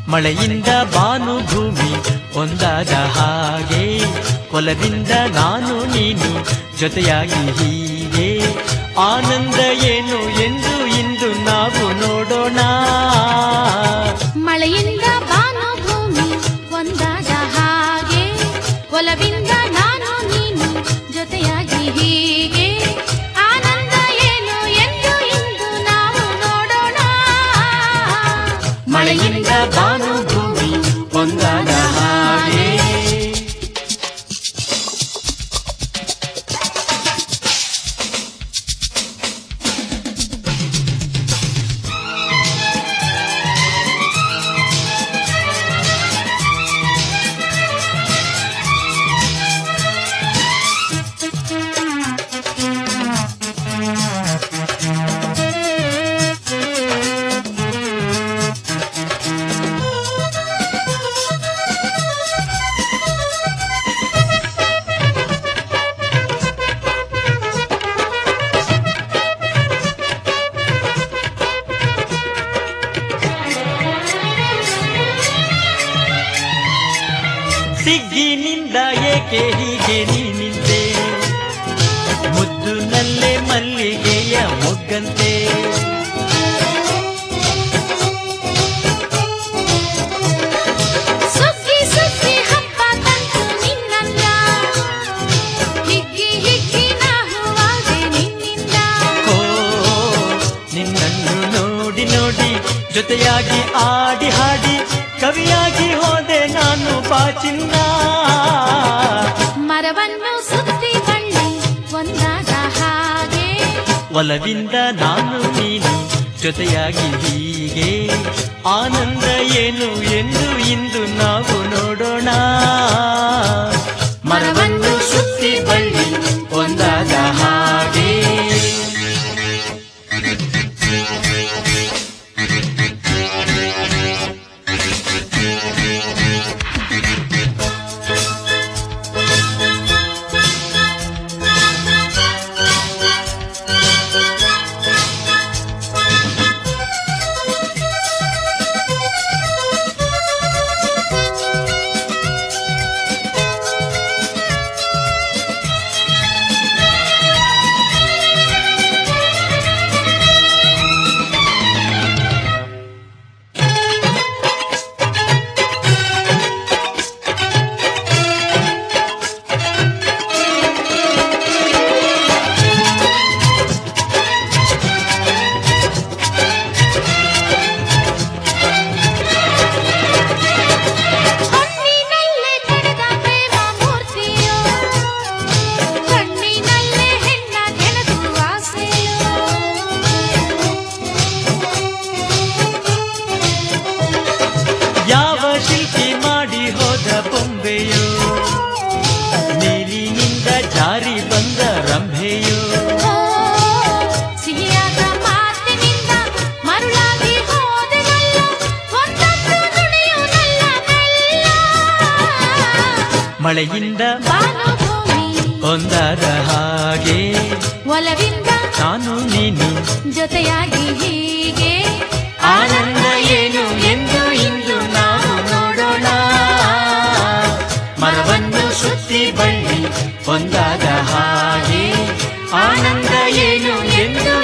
ಮಳೆಯಿಂದ ಬಾನು ಭೂಮಿ ಒಂದಾದ ಹಾಗೆ ಒಲವಿಂದ ನಾನು ನೀನು ಜೊತೆಯಾಗಿ ಹೀಗೆ ಆನಂದ ಏನು ಎಂದು ಇಂದು ನಾವು ನೋಡೋಣ ಮಳೆಯಿಂದ ಬಾನು ಭೂಮಿ ಒಂದಾದ ಹಾಗೆ ಒಲವಿಂದ ನಾನು ನೀನು ಜೊತೆಯಾಗಿ ಹೀಗೆ ಆನಂದ ಏನು ಎಂದು ಇಂದು ನಾವು ನೋಡೋಣ ಮಳೆಯಿಂದ ಬಾನು ಭೂಮಿ ಒಂದಾದ ಹಾಗೆ ಸಿಗ್ಗಿನಿಂದ ಏಕೆ ಹೀಗೆ ನೀ ನಿಂತೆ ಮುದ್ದು ನಲ್ಲೆ ಮಲ್ಲಿಗೆಯ ಮೊಗ್ಗಂತೆ ಸುಗ್ಗಿ ಸುಗ್ಗಿ ಹಬ್ಬ ತಂತು ನಿನ್ನನ್ನ ಹಿಗ್ಗಿ ಹಿಗ್ಗಿ ನಾಹುವಾಗೆ ನಿನ್ನಿಂದ ಓ ನಿನ್ನನ್ನು ನೋಡಿ ನೋಡಿ ಜೊತೆಯಾಗಿ ಆಡಿ ಹಾಡಿ ಕವಿಯಾಗಿ ಹೋದೆ ನಾನು ಬಾಚಿನ್ನ ಮರವನ್ನು ಸುತ್ತಿ ಬಳ್ಳಿ ಒಂದಾದ ಹಾಗೆ ಒಲವಿಂದ ನಾನು ನೀನು ಜೊತೆಯಾಗಿ ಹೀಗೆ ಆನಂದ ಏನು ಎಂದು ಇಂದು ನಾವು ನೋಡೋಣ ಮರವನ್ನು ಸುತ್ತಿ ಬಳ್ಳಿ ಒಂದಾದ ಹಾಗೆ ಕಣ್ಣಿನಲ್ಲೇ ತಡೆದ ಪ್ರೇಮ ಮೂರ್ತಿಯೋ ಕಣ್ಣಿನಲ್ಲೇ ಹೆಣ್ಣ ಕೆಣಕು ಆಸೆಯೋ ಯಾವ ಶಿಲ್ಪಿ ಮಾಡಿ ಹೋದ ಬೊಂಬೆಯೋ ನೀರಿನಿಂದ ಜಾರಿ ಬಂದ ರಂಭೆಯೋ ಓ, ಸಿಹಿಯಾದ ಮಾತಿನಿಂದ ಮರುಳಾಗಿ ಹೋದೆನಲ್ಲ ಒಂದೊಂದು ನುಡಿಯು ನನ್ನ ಬೆಲ್ಲ ಮಳೆಯಿಂದ ಬಾನುಭೂಮಿ ಒಂದಾದ ಹಾಗೆ ಒಲವಿಂದ ನಾನು ನೀನು ಜೊತೆಯಾಗಿ ಹೀಗೆ ಆನಂದ ಏನು ಎಂದು ಇಂದು ನಾವು ನೋಡೋಣ ಮರವನ್ನು ಸುತ್ತಿ ಬಳ್ಳಿ ಒಂದಾದ ಹಾಗೆ ಆನಂದ ಏನು ಎಂದು